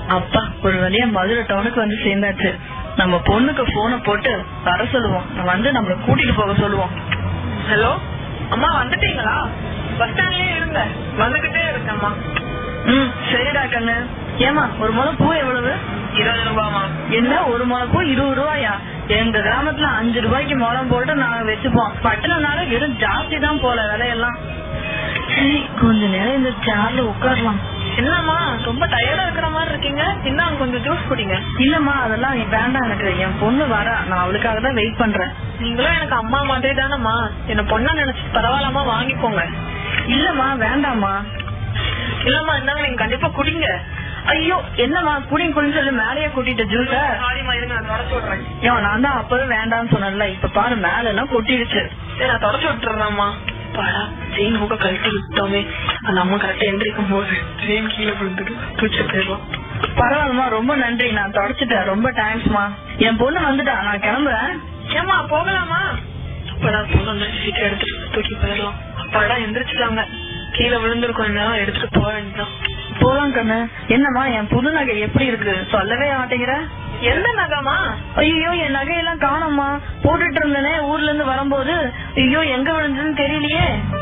அப்பா ஒரு வழியா மதுரை டவுனுக்கு வந்து சேர்ந்தாச்சு நம்ம பொண்ணுக்கு போனை போட்டு வர சொல்லுவோம் வந்து நம்மள கூட்டிட்டு போக சொல்லுவோம் ஹலோ அம்மா வந்துட்டீங்களா பஸ் ஸ்டாண்ட்லயே இருங்க வந்துகிட்டே இருக்கேம்மா ம் சரிடா கண்ணு ஏமா ஒரு முளை பூ எவ்வளவு இருபது ரூபாமா என்ன ஒரு முளை பூ இருபது ரூபாயா எங்க கிராமத்துல அஞ்சு ரூபாய்க்கு முளம் போட்டு நாங்க வச்சுப்போம் பட்டணம்னால வெறும் ஜாஸ்தி தான் போல விலையெல்லாம் சரி கொஞ்ச நேரம் இந்த சேர்ல உட்காரலாம் என்னம்மா ரொம்ப டயர்டா இருக்கிற மாதிரி இருக்கீங்க இந்தாங்க கொஞ்சம் ஜூஸ் குடிங்க இல்லம்மா அதெல்லாம் வேண்டாம் எனக்கு என் பொண்ணு வரா நான் அவளுக்காக தான் வெயிட் பண்றேன் நீங்களும் எனக்கு அம்மா மாதிரி தானம்மா என்ன பொண்ணா நினைச்சு பரவாயில்லாம வாங்கிக்கோங்க இல்லம்மா வேண்டாம்மா இல்லம்மா இந்தாங்க நீங்க கண்டிப்பா குடிங்க ஐயோ என்னம்மா குடிங்க குடின்னு சொல்லி மேலேயே கூட்டிட்ட ஜூஸ சாரிம்மா இருங்க நான் தொடச்சு விடுறேன் ஏன் நான் தான் அப்பவே வேண்டாம்னு சொன்னேன்ல இப்ப பாரு மேல எல்லாம் கொட்டிடுச்சு சரி நான் தொடச்சு விட்டுறேன்மா பாடா செயின் மூக்க கழட்டி விட்டோமே அந்த அம்மா கரெக்டா எந்திரிக்கும் போது செயின் கீழே விழுந்துட்டு தூச்சு போயிடலாம் பரவாயில்லம்மா ரொம்ப நன்றி நான் தொடச்சிட்டேன் ரொம்ப தேங்க்ஸ்மா என் பொண்ணு வந்துட்டா நான் கிளம்புறேன் ஏமா போகலாமா அப்படா பொண்ணு சீக்கிரம் எடுத்துட்டு தூக்கி போயிடலாம் அப்பாடா எந்திரிச்சிட்டாங்க கீழே விழுந்திருக்கும் என்ன எடுத்துட்டு போக வேண்டியதான் போலாம் கண்ணு என்னம்மா என் புது நகை எப்படி இருக்கு சொல்லவே மாட்டேங்கிற எந்த நகமா ஐயோ என் நகையெல்லாம் காணோம்மா போட்டுட்டு இருந்தேனே ஊர்ல இருந்து வரும்போது ஐயோ எங்க விழுந்ததுன்னு தெரியலையே